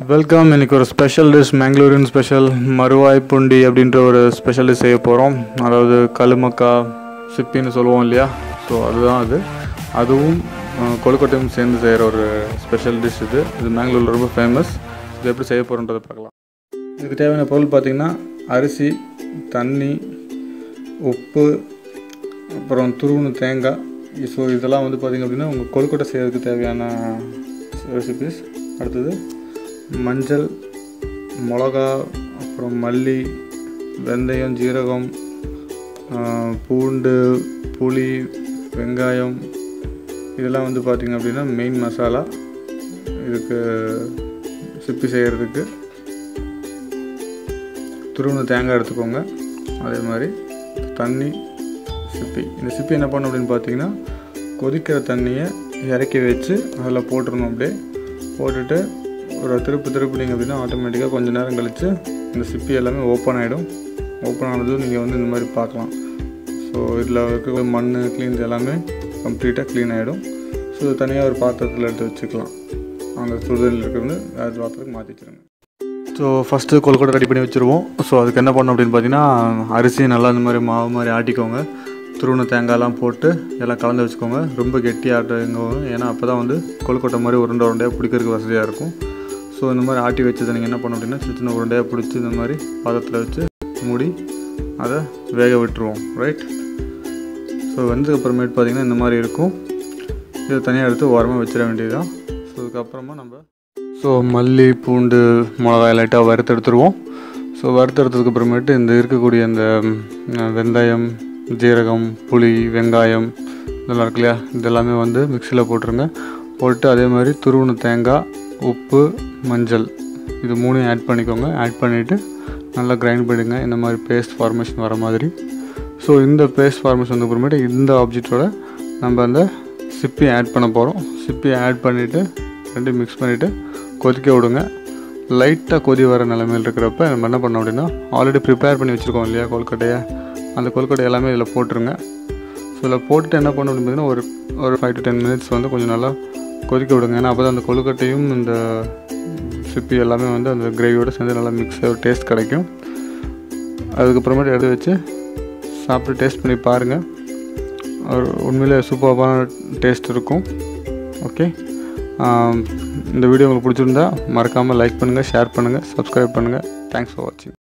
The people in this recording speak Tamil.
வெல்கம் இன்னைக்கு ஒரு ஸ்பெஷல் டிஷ் மேங்களூரியன் ஸ்பெஷல் மறுவாய் புண்டி அப்படின்ற ஒரு ஸ்பெஷல் டிஷ் செய்ய போகிறோம் அதாவது கழுமக்கா சிப்பின்னு சொல்லுவோம் இல்லையா ஸோ அதுதான் அது அதுவும் அஹ், கொழுக்கட்டையும் சேர்ந்து செய்கிற ஒரு ஸ்பெஷல் டிஷ் இது இது மேங்களூரில் ரொம்ப ஃபேமஸ் இது எப்படி செய்ய போகிறோன்றதை பார்க்கலாம் இதுக்கு தேவையான பொருள் பார்த்திங்கன்னா அரிசி தண்ணி உப்பு அப்புறம் துருவுன தேங்காய் ஸோ இதெல்லாம் வந்து பார்த்திங்க அப்படின்னா உங்கள் கொழுக்கட்டை செய்கிறதுக்கு தேவையான ரெசிபிஸ் அடுத்தது மஞ்சள் மிளகா அப்புறம் மல்லி வெந்தயம் ஜீரகம் ஆஹ், பூண்டு புளி வெங்காயம் இதெல்லாம் வந்து பார்த்திங்க அப்படின்னா மெயின் மசாலா இதுக்கு சிப்பி செய்கிறதுக்கு துருவின தேங்காய் எடுத்துக்கோங்க அதே மாதிரி தண்ணி சிப்பி இந்த சிப்பி என்ன பண்ணும் அப்படின்னு பார்த்தீங்கன்னா கொதிக்கிற தண்ணியை இறக்கி வச்சு அதில் போட்டுடணும் அப்படியே போட்டுட்டு ஒரு திருப்பு திருப்பினீங்க அப்படின்னா ஆட்டோமேட்டிக்காக கொஞ்ச நேரம் கழித்து இந்த சிப்பி எல்லாமே ஓப்பன் ஆகிடும் ஓப்பன் ஆனதும் நீங்கள் வந்து இந்த மாதிரி பார்க்கலாம் ஸோ இதில் இருக்க மண் க்ளீன் எல்லாமே கம்ப்ளீட்டாக க்ளீன் ஆகிடும் ஸோ இது தனியாக ஒரு பாத்திரத்தில் எடுத்து வச்சுக்கலாம் அந்த சுடுதண்ணில் இருக்கிறது அது பாத்திரத்துக்கு மாற்றி வச்சுருங்க ஸோ ஃபஸ்ட்டு கொழுக்கட்டை ரெடி பண்ணி வச்சுருவோம் ஸோ அதுக்கு என்ன பண்ணணும் அப்படின்னு பார்த்தீங்கன்னா அரிசி நல்லா இந்த மாதிரி மாவு மாதிரி ஆட்டிக்கோங்க துருவன தேங்காய்லாம் போட்டு எல்லாம் கலந்து வச்சுக்கோங்க ரொம்ப கெட்டி ஆட்டுங்க ஏன்னா அப்போ தான் வந்து கொழுக்கட்டை மாதிரி உருண்டை உருண்டையாக பிடிக்கிறதுக்கு வசதியாக இருக்கும் ஸோ இந்த மாதிரி ஆட்டி வச்சதை நீங்கள் என்ன பண்ணணும் அப்படின்னா சின்ன சின்ன உருண்டையாக பிடிச்சி இந்த மாதிரி பாத்திரத்தில் வச்சு மூடி அதை வேக விட்டுருவோம் ரைட் ஸோ வெந்ததுக்கப்புறமேட்டு பார்த்தீங்கன்னா இந்த மாதிரி இருக்கும் இதை தனியாக எடுத்து ஓரமாக வச்சிட வேண்டியதுதான் ஸோ அதுக்கப்புறமா நம்ம ஸோ மல்லி பூண்டு மிளகாய் லைட்டாக வறுத்து எடுத்துருவோம் ஸோ வறுத்து எடுத்ததுக்கு அப்புறமேட்டு இந்த இருக்கக்கூடிய இந்த ம், வெந்தயம் ஜீரகம் புளி வெங்காயம் இதெல்லாம் இருக்கு இல்லையா இதெல்லாமே வந்து மிக்சியில் போட்டுருங்க போட்டு அதே மாதிரி துருவன தேங்காய் உப்பு மஞ்சள் இது மூணையும் ஆட் பண்ணிக்கோங்க ஆட் பண்ணிவிட்டு நல்லா கிரைண்ட் பண்ணிடுங்க இந்த மாதிரி பேஸ்ட் ஃபார்மேஷன் வர மாதிரி ஸோ இந்த பேஸ்ட் ஃபார்மேஷன் வந்த அப்புறமேட்டு இந்த ஆப்ஜெக்டோட நம்ம அந்த சிப்பி ஆட் பண்ண போகிறோம் சிப்பி ஆட் பண்ணிவிட்டு ரெண்டும் மிக்ஸ் பண்ணிவிட்டு கொதிக்க விடுங்க லைட்டாக கொதி வர நிலமையில் இருக்கிறப்ப நம்ம என்ன பண்ணோம் அப்படின்னா ஆல்ரெடி ப்ரிப்பேர் பண்ணி வச்சுருக்கோம் இல்லையா கொல்கட்டையை அந்த கொல்கட்டை எல்லாமே இதில் போட்டுருங்க ஸோ இதில் போட்டுட்டு என்ன பண்ணணும் அப்படின்னு பார்த்தீங்கன்னா ஒரு ஒரு ஃபைவ் டு டென் மினிட்ஸ் வந்து கொஞ்சம் நல்லா கொதிக்க விடுங்க ஏன்னா அப்போ தான் அந்த கொழுக்கட்டையும் இந்த சிப்பி எல்லாமே வந்து அந்த கிரேவியோடு சேர்ந்து நல்லா மிக்ஸ் ஒரு டேஸ்ட் கிடைக்கும் அதுக்கப்புறமேட்டு எடுத்து வச்சு சாப்பிட்டு டேஸ்ட் பண்ணி பாருங்கள் ஒரு உண்மையிலே சூப்பரான டேஸ்ட் இருக்கும் ஓகே இந்த வீடியோ உங்களுக்கு பிடிச்சிருந்தா மறக்காமல் லைக் பண்ணுங்கள் ஷேர் பண்ணுங்கள் சப்ஸ்கிரைப் பண்ணுங்கள் தேங்க்ஸ் ஃபார் வாட்சிங்